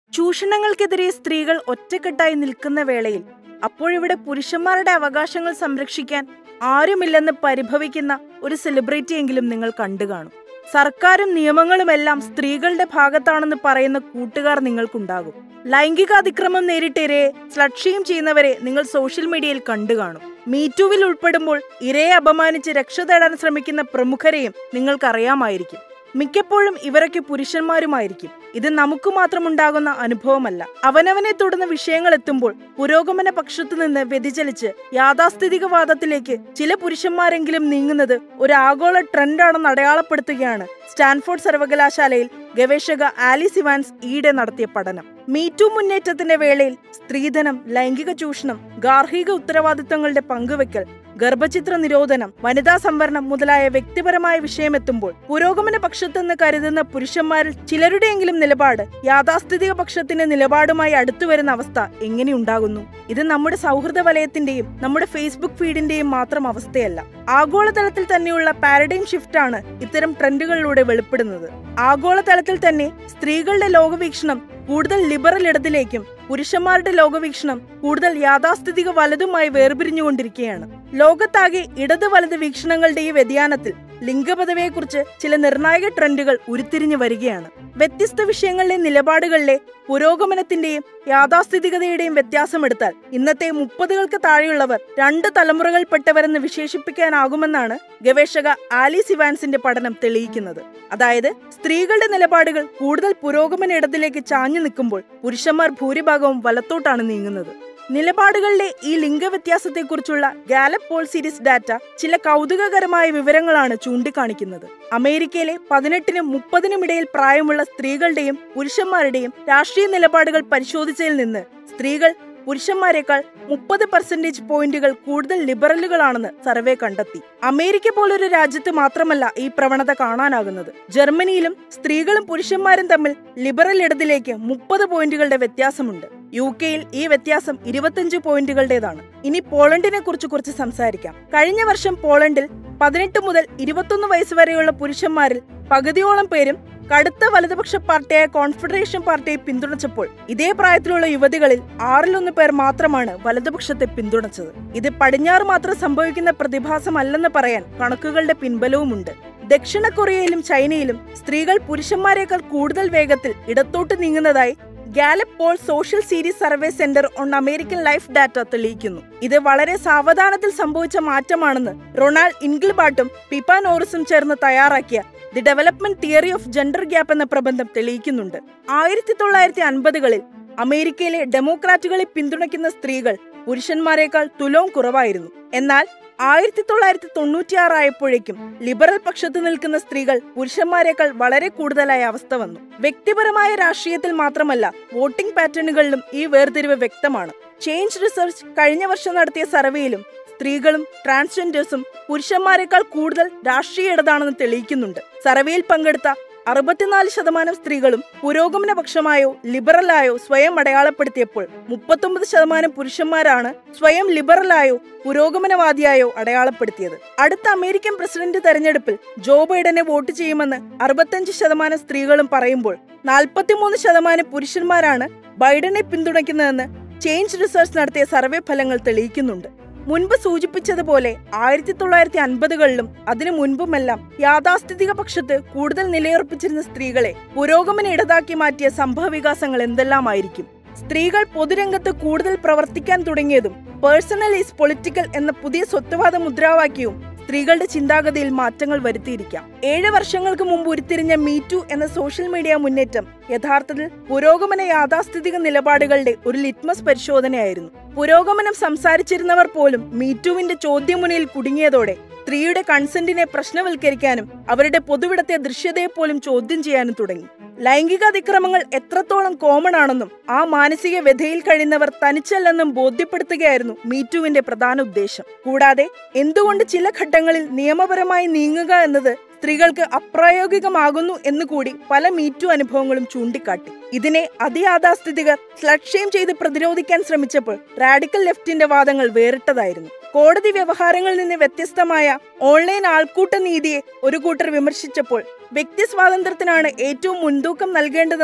ചൂഷണങ്ങൾക്കെതിരെ സ്ത്രീകൾ ഒറ്റക്കെട്ടായി നിൽക്കുന്ന വേളയിൽ അപ്പോഴിവിടെ പുരുഷന്മാരുടെ അവകാശങ്ങൾ സംരക്ഷിക്കാൻ ആരുമില്ലെന്ന് പരിഭവിക്കുന്ന ഒരു സെലിബ്രിറ്റിയെങ്കിലും നിങ്ങൾ കണ്ടു കാണും സർക്കാരും നിയമങ്ങളുമെല്ലാം സ്ത്രീകളുടെ ഭാഗത്താണെന്ന് പറയുന്ന കൂട്ടുകാർ നിങ്ങൾക്കുണ്ടാകും ലൈംഗിക അതിക്രമം നേരിട്ട് ഇരയെ സ്ലക്ഷ്യം ചെയ്യുന്നവരെ നിങ്ങൾ സോഷ്യൽ മീഡിയയിൽ കണ്ടു കാണും മീറ്റുവിൽ ഉൾപ്പെടുമ്പോൾ ഇരയെ അപമാനിച്ച് രക്ഷ തേടാൻ ശ്രമിക്കുന്ന പ്രമുഖരെയും നിങ്ങൾക്കറിയാമായിരിക്കും മിക്കപ്പോഴും ഇവരൊക്കെ പുരുഷന്മാരുമായിരിക്കും ഇത് നമുക്ക് മാത്രം ഉണ്ടാകുന്ന അനുഭവമല്ല അവനവനെ തൊടുന്ന വിഷയങ്ങൾ എത്തുമ്പോൾ പുരോഗമന പക്ഷത്തു നിന്ന് വ്യതിചലിച്ച് യാഥാസ്ഥിതികവാദത്തിലേക്ക് ചില പുരുഷന്മാരെങ്കിലും നീങ്ങുന്നത് ഒരു ആഗോള ട്രെൻഡാണെന്ന് അടയാളപ്പെടുത്തുകയാണ് സ്റ്റാൻഫോർഡ് സർവകലാശാലയിൽ ഗവേഷക ആലിസ് ഇവാൻസ് ഈയിടെ നടത്തിയ പഠനം മീറ്റു മുന്നേറ്റത്തിന്റെ വേളയിൽ സ്ത്രീധനം ലൈംഗിക ചൂഷണം ഗാർഹിക ഉത്തരവാദിത്തങ്ങളുടെ പങ്കുവെക്കൽ ഗർഭചിത്ര നിരോധനം വനിതാ സംവരണം മുതലായ വ്യക്തിപരമായ വിഷയമെത്തുമ്പോൾ പുരോഗമന പക്ഷത്തെന്ന് കരുതുന്ന പുരുഷന്മാരിൽ ചിലരുടെയെങ്കിലും നിലപാട് യാഥാസ്ഥിതിക പക്ഷത്തിന്റെ നിലപാടുമായി അടുത്തു വരുന്ന അവസ്ഥ എങ്ങനെയുണ്ടാകുന്നു ഇത് നമ്മുടെ സൗഹൃദ വലയത്തിന്റെയും നമ്മുടെ ഫേസ്ബുക്ക് ഫീഡിന്റെയും മാത്രം അവസ്ഥയല്ല ആഗോളതലത്തിൽ തന്നെയുള്ള പാരഡൈം ഷിഫ്റ്റ് ആണ് ഇത്തരം ട്രെൻഡുകളിലൂടെ വെളിപ്പെടുന്നത് ആഗോളതലത്തിൽ തന്നെ സ്ത്രീകളുടെ ലോകവീക്ഷണം കൂടുതൽ ലിബറൽ ഇടത്തിലേക്കും പുരുഷന്മാരുടെ ലോകവീക്ഷണം കൂടുതൽ യാഥാസ്ഥിതിക വലതുമായി വേർപിരിഞ്ഞുകൊണ്ടിരിക്കുകയാണ് ലോകത്താകെ ഇടത് വലത് വീക്ഷണങ്ങളുടെ ഈ വ്യതിയാനത്തിൽ ലിംഗപദവിയെക്കുറിച്ച് ചില നിർണായക ട്രെൻഡുകൾ ഉരുത്തിരിഞ്ഞു വരികയാണ് വ്യത്യസ്ത വിഷയങ്ങളിലെ നിലപാടുകളിലെ പുരോഗമനത്തിന്റെയും യാഥാസ്ഥിതികതയുടെയും വ്യത്യാസമെടുത്താൽ ഇന്നത്തെ മുപ്പതുകൾക്ക് താഴെയുള്ളവർ രണ്ട് തലമുറകൾപ്പെട്ടവരെന്ന് വിശേഷിപ്പിക്കാനാകുമെന്നാണ് ഗവേഷക ആലിസ് ഇവാൻസിന്റെ പഠനം തെളിയിക്കുന്നത് അതായത് സ്ത്രീകളുടെ നിലപാടുകൾ കൂടുതൽ പുരോഗമന ഇടത്തിലേക്ക് ചാഞ്ഞു നിൽക്കുമ്പോൾ പുരുഷന്മാർ ഭൂരിഭാഗവും വലത്തോട്ടാണ് നീങ്ങുന്നത് നിലപാടുകളിലെ ഈ ലിംഗവ്യത്യാസത്തെക്കുറിച്ചുള്ള ഗാലപ്പ് പോൾ സീരീസ് ഡാറ്റ ചില കൗതുകകരമായ വിവരങ്ങളാണ് ചൂണ്ടിക്കാണിക്കുന്നത് അമേരിക്കയിലെ പതിനെട്ടിനും മുപ്പതിനും ഇടയിൽ പ്രായമുള്ള സ്ത്രീകളുടെയും പുരുഷന്മാരുടെയും രാഷ്ട്രീയ നിലപാടുകൾ പരിശോധിച്ചതിൽ നിന്ന് സ്ത്രീകൾ പുരുഷന്മാരെക്കാൾ മുപ്പത് പെർസെന്റേജ് പോയിന്റുകൾ കൂടുതൽ ലിബറലുകളാണെന്ന് സർവേ കണ്ടെത്തി അമേരിക്ക പോലൊരു രാജ്യത്ത് മാത്രമല്ല ഈ പ്രവണത കാണാനാകുന്നത് ജർമ്മനിയിലും സ്ത്രീകളും പുരുഷന്മാരും തമ്മിൽ ലിബറൽ ഇടതിലേക്ക് മുപ്പത് പോയിന്റുകളുടെ വ്യത്യാസമുണ്ട് യു കെയിൽ ഈ വ്യത്യാസം ഇരുപത്തിയഞ്ച് പോയിന്റുകളുടേതാണ് ഇനി പോളണ്ടിനെ കുറിച്ച് കുറച്ച് സംസാരിക്കാം കഴിഞ്ഞ വർഷം പോളണ്ടിൽ പതിനെട്ട് മുതൽ ഇരുപത്തൊന്ന് വയസ്സ് വരെയുള്ള പുരുഷന്മാരിൽ പകുതിയോളം പേരും കടുത്ത വലതുപക്ഷ പാർട്ടിയായ കോൺഫെഡറേഷൻ പാർട്ടിയെ പിന്തുണച്ചപ്പോൾ ഇതേ പ്രായത്തിലുള്ള യുവതികളിൽ ആറിലൊന്ന് പേർ മാത്രമാണ് വലതുപക്ഷത്തെ പിന്തുണച്ചത് ഇത് പടിഞ്ഞാറ് മാത്രം സംഭവിക്കുന്ന പ്രതിഭാസമല്ലെന്ന് പറയാൻ കണക്കുകളുടെ പിൻബലവുമുണ്ട് ദക്ഷിണ കൊറിയയിലും ചൈനയിലും സ്ത്രീകൾ പുരുഷന്മാരെക്കാൾ കൂടുതൽ വേഗത്തിൽ ഇടത്തോട്ട് നീങ്ങുന്നതായി Gallup poll social series survey center on American life data തെളിയിക്കുന്നു ഇത് വളരെ സാവധാനത്തിൽ സംഭവിച്ച മാറ്റമാണെന്ന് റൊണാൾഡ് ഇൻഗിൾബാട്ടും പിപ്പ നോറിസും ചേർന്ന് തയ്യാറാക്കിയ the development theory of gender gap എന്ന പ്രബന്ധം തെളിയിക്കുന്നുണ്ട് ആയിരത്തി തൊള്ളായിരത്തി അൻപതുകളിൽ അമേരിക്കയിലെ ഡെമോക്രാറ്റുകളെ പിന്തുണയ്ക്കുന്ന സ്ത്രീകൾ പുരുഷന്മാരെക്കാൾ തുലവും കുറവായിരുന്നു എന്നാൽ ആയിരത്തി തൊള്ളായിരത്തി തൊണ്ണൂറ്റിയാറായപ്പോഴേക്കും ലിബറൽ പക്ഷത്ത് നിൽക്കുന്ന സ്ത്രീകൾ പുരുഷന്മാരെക്കാൾ വളരെ കൂടുതലായ അവസ്ഥ വന്നു വ്യക്തിപരമായ രാഷ്ട്രീയത്തിൽ മാത്രമല്ല വോട്ടിംഗ് പാറ്റേണുകളിലും ഈ വേർതിരിവ് വ്യക്തമാണ് ചേഞ്ച് റിസർച്ച് കഴിഞ്ഞ വർഷം നടത്തിയ സർവേയിലും സ്ത്രീകളും ട്രാൻസ്ജെൻഡേഴ്സും പുരുഷന്മാരെക്കാൾ കൂടുതൽ രാഷ്ട്രീയ ഇടതാണെന്ന് തെളിയിക്കുന്നുണ്ട് സർവേയിൽ പങ്കെടുത്ത അറുപത്തിനാല് ശതമാനം സ്ത്രീകളും പുരോഗമന പക്ഷമായോ ലിബറലായോ സ്വയം അടയാളപ്പെടുത്തിയപ്പോൾ മുപ്പത്തൊമ്പത് ശതമാനം പുരുഷന്മാരാണ് സ്വയം ലിബറലായോ പുരോഗമനവാദിയായോ അടയാളപ്പെടുത്തിയത് അടുത്ത അമേരിക്കൻ പ്രസിഡന്റ് തെരഞ്ഞെടുപ്പിൽ ജോ ബൈഡനെ വോട്ട് ചെയ്യുമെന്ന് അറുപത്തഞ്ച് ശതമാനം സ്ത്രീകളും പറയുമ്പോൾ നാൽപ്പത്തിമൂന്ന് ശതമാനം പുരുഷന്മാരാണ് ബൈഡനെ പിന്തുണയ്ക്കുന്നതെന്ന് ചേഞ്ച് റിസർച്ച് നടത്തിയ സർവേ ഫലങ്ങൾ തെളിയിക്കുന്നുണ്ട് മുൻപ് സൂചിപ്പിച്ചതുപോലെ ആയിരത്തി തൊള്ളായിരത്തി അൻപതുകളിലും അതിനു മുൻപുമെല്ലാം യാഥാസ്ഥിതിക പക്ഷത്ത് കൂടുതൽ നിലയുറപ്പിച്ചിരുന്ന സ്ത്രീകളെ പുരോഗമന ഇടതാക്കി മാറ്റിയ സംഭവവികാസങ്ങൾ എന്തെല്ലാമായിരിക്കും സ്ത്രീകൾ പൊതുരംഗത്ത് കൂടുതൽ പ്രവർത്തിക്കാൻ തുടങ്ങിയതും പേഴ്സണൽ ഈസ് പൊളിറ്റിക്കൽ എന്ന പുതിയ സ്വത്വവാദ മുദ്രാവാക്യവും സ്ത്രീകളുടെ ചിന്താഗതിയിൽ മാറ്റങ്ങൾ വരുത്തിയിരിക്കാം ഏഴ് വർഷങ്ങൾക്ക് മുമ്പ് ഉരുത്തിരിഞ്ഞ മീറ്റു എന്ന സോഷ്യൽ മീഡിയ മുന്നേറ്റം യഥാർത്ഥത്തിൽ പുരോഗമന യാഥാസ്ഥിതിക നിലപാടുകളുടെ ഒരു ലിറ്റ്മസ് പരിശോധനയായിരുന്നു പുരോഗമനം സംസാരിച്ചിരുന്നവർ പോലും മീറ്റുവിന്റെ ചോദ്യമുനയിൽ കുടുങ്ങിയതോടെ സ്ത്രീയുടെ കൺസെന്റിനെ പ്രശ്നവൽക്കരിക്കാനും അവരുടെ പൊതുവിടത്തെ ദൃശ്യതയെ പോലും ചോദ്യം ചെയ്യാനും തുടങ്ങി ലൈംഗിക അതിക്രമങ്ങൾ എത്രത്തോളം കോമൺ ആണെന്നും ആ മാനസിക വ്യഥയിൽ കഴിയുന്നവർ തനിച്ചല്ലെന്നും ബോധ്യപ്പെടുത്തുകയായിരുന്നു മീറ്റുവിന്റെ പ്രധാന ഉദ്ദേശം കൂടാതെ എന്തുകൊണ്ട് ചില ഘട്ടങ്ങളിൽ നിയമപരമായി നീങ്ങുക എന്നത് സ്ത്രീകൾക്ക് അപ്രായോഗികമാകുന്നു എന്നുകൂടി പല മീറ്റു അനുഭവങ്ങളും ചൂണ്ടിക്കാട്ടി ഇതിനെ അതിയാഥാസ്ഥിതികർ സ്ലക്ഷ്യം ചെയ്ത് പ്രതിരോധിക്കാൻ ശ്രമിച്ചപ്പോൾ റാഡിക്കൽ ലെഫ്റ്റിന്റെ വാദങ്ങൾ വേറിട്ടതായിരുന്നു കോടതി വ്യവഹാരങ്ങളിൽ നിന്ന് വ്യത്യസ്തമായ ഓൺലൈൻ ആൾക്കൂട്ട നീതിയെ ഒരു കൂട്ടർ വിമർശിച്ചപ്പോൾ വ്യക്തി സ്വാതന്ത്ര്യത്തിനാണ് ഏറ്റവും മുൻതൂക്കം നൽകേണ്ടതെന്ന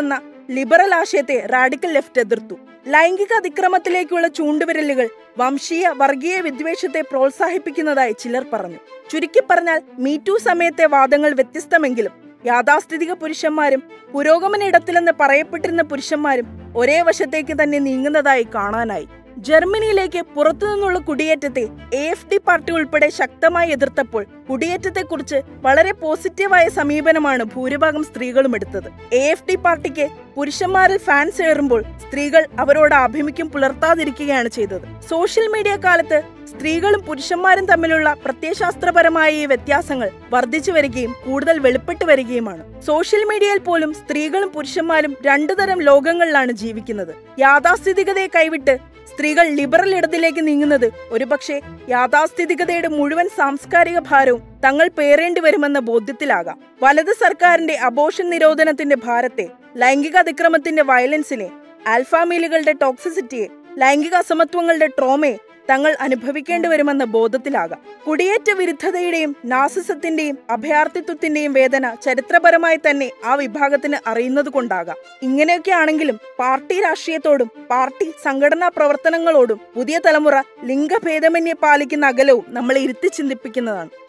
ലിബറൽ ആശയത്തെ റാഡിക്കൽ ലെഫ്റ്റ് എതിർത്തു ലൈംഗിക അതിക്രമത്തിലേക്കുള്ള ചൂണ്ടുവിരലുകൾ വംശീയ വർഗീയ വിദ്വേഷത്തെ പ്രോത്സാഹിപ്പിക്കുന്നതായി ചിലർ പറഞ്ഞു ചുരുക്കി പറഞ്ഞാൽ മീറ്റു സമയത്തെ വാദങ്ങൾ വ്യത്യസ്തമെങ്കിലും യാഥാസ്ഥിതിക പുരുഷന്മാരും പുരോഗമന ഇടത്തിലെന്ന് പറയപ്പെട്ടിരുന്ന പുരുഷന്മാരും ഒരേ വശത്തേക്ക് തന്നെ നീങ്ങുന്നതായി കാണാനായി ജർമ്മനിയിലേക്ക് പുറത്തുനിന്നുള്ള കുടിയേറ്റത്തെ എ എഫ് ഡി പാർട്ടി ഉൾപ്പെടെ ശക്തമായി എതിർത്തപ്പോൾ കുടിയേറ്റത്തെക്കുറിച്ച് വളരെ പോസിറ്റീവായ സമീപനമാണ് ഭൂരിഭാഗം സ്ത്രീകളും എടുത്തത് എ എഫ് ഡി പാർട്ടിക്ക് പുരുഷന്മാരിൽ ഫാൻസ് ഏറുമ്പോൾ സ്ത്രീകൾ അവരോട് ആഭിമുഖ്യം പുലർത്താതിരിക്കുകയാണ് ചെയ്തത് സോഷ്യൽ മീഡിയ കാലത്ത് സ്ത്രീകളും പുരുഷന്മാരും തമ്മിലുള്ള പ്രത്യയശാസ്ത്രപരമായ ഈ വ്യത്യാസങ്ങൾ വർദ്ധിച്ചു വരികയും കൂടുതൽ വെളിപ്പെട്ടു വരികയുമാണ് സോഷ്യൽ മീഡിയയിൽ പോലും സ്ത്രീകളും പുരുഷന്മാരും രണ്ടു തരം ലോകങ്ങളിലാണ് ജീവിക്കുന്നത് യാഥാസ്ഥിതികതയെ കൈവിട്ട് സ്ത്രീകൾ ലിബറൽ ഇടത്തിലേക്ക് നീങ്ങുന്നത് ഒരുപക്ഷെ യാഥാസ്ഥിതികതയുടെ മുഴുവൻ സാംസ്കാരിക ഭാരവും തങ്ങൾ പേറേണ്ടി വരുമെന്ന ബോധ്യത്തിലാകാം വലത് സർക്കാരിന്റെ അബോഷൻ നിരോധനത്തിന്റെ ഭാരത്തെ ലൈംഗിക അതിക്രമത്തിന്റെ വയലൻസിനെ ആൽഫാമീലുകളുടെ ടോക്സിസിറ്റിയെ ലൈംഗിക അസമത്വങ്ങളുടെ ട്രോമയെ തങ്ങൾ അനുഭവിക്കേണ്ടി വരുമെന്ന ബോധത്തിലാകാം കുടിയേറ്റ വിരുദ്ധതയുടെയും നാസിസത്തിന്റെയും അഭയാർത്ഥിത്വത്തിന്റെയും വേദന ചരിത്രപരമായി തന്നെ ആ വിഭാഗത്തിന് അറിയുന്നത് കൊണ്ടാകാം ഇങ്ങനെയൊക്കെ ആണെങ്കിലും പാർട്ടി രാഷ്ട്രീയത്തോടും പാർട്ടി സംഘടനാ പ്രവർത്തനങ്ങളോടും പുതിയ തലമുറ ലിംഗഭേദമന്യേ പാലിക്കുന്ന അകലവും നമ്മളെ ഇരുത്തി ചിന്തിപ്പിക്കുന്നതാണ്